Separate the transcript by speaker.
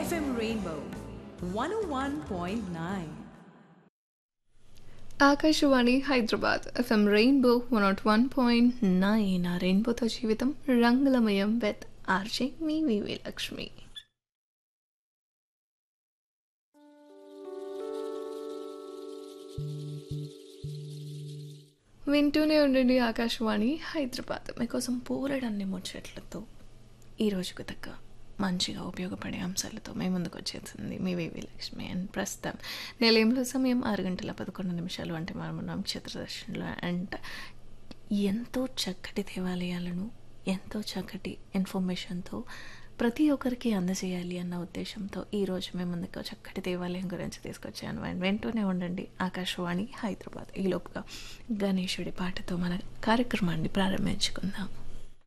Speaker 1: FM Rainbow 101.9.
Speaker 2: Akashvani Hyderabad FM Rainbow one nought one point nine ఆ రెయిన్బోతో జీవితం రంగులమయం విత్ ఆర్జే మీ వివి లక్ష్మి వింటూనే ఉండండి ఆకాశవాణి హైదరాబాద్ మీకోసం పూరడన్ని ముచ్చట్లతో ఈ రోజుకు తగ్గ మంచిగా ఉపయోగపడే అంశాలతో మేము ముందుకు వచ్చేసింది మీ వివి లక్ష్మి అండ్ ప్రస్తుతం నిలయంలో సమయం ఆరు గంటల పదకొండు నిమిషాలు అంటే మనం ఉన్నాం చిత్రదర్శనంలో అండ్ ఎంతో చక్కటి దేవాలయాలను ఎంతో చక్కటి ఇన్ఫర్మేషన్తో ప్రతి ఒక్కరికి అందజేయాలి అన్న ఉద్దేశంతో ఈరోజు మేము ముందుకు చక్కటి దేవాలయం గురించి తీసుకొచ్చాను అండ్ వెంటనే ఉండండి ఆకాశవాణి హైదరాబాద్ ఈలోపుగా గణేశుడి పాటతో మన కార్యక్రమాన్ని ప్రారంభించుకుందాం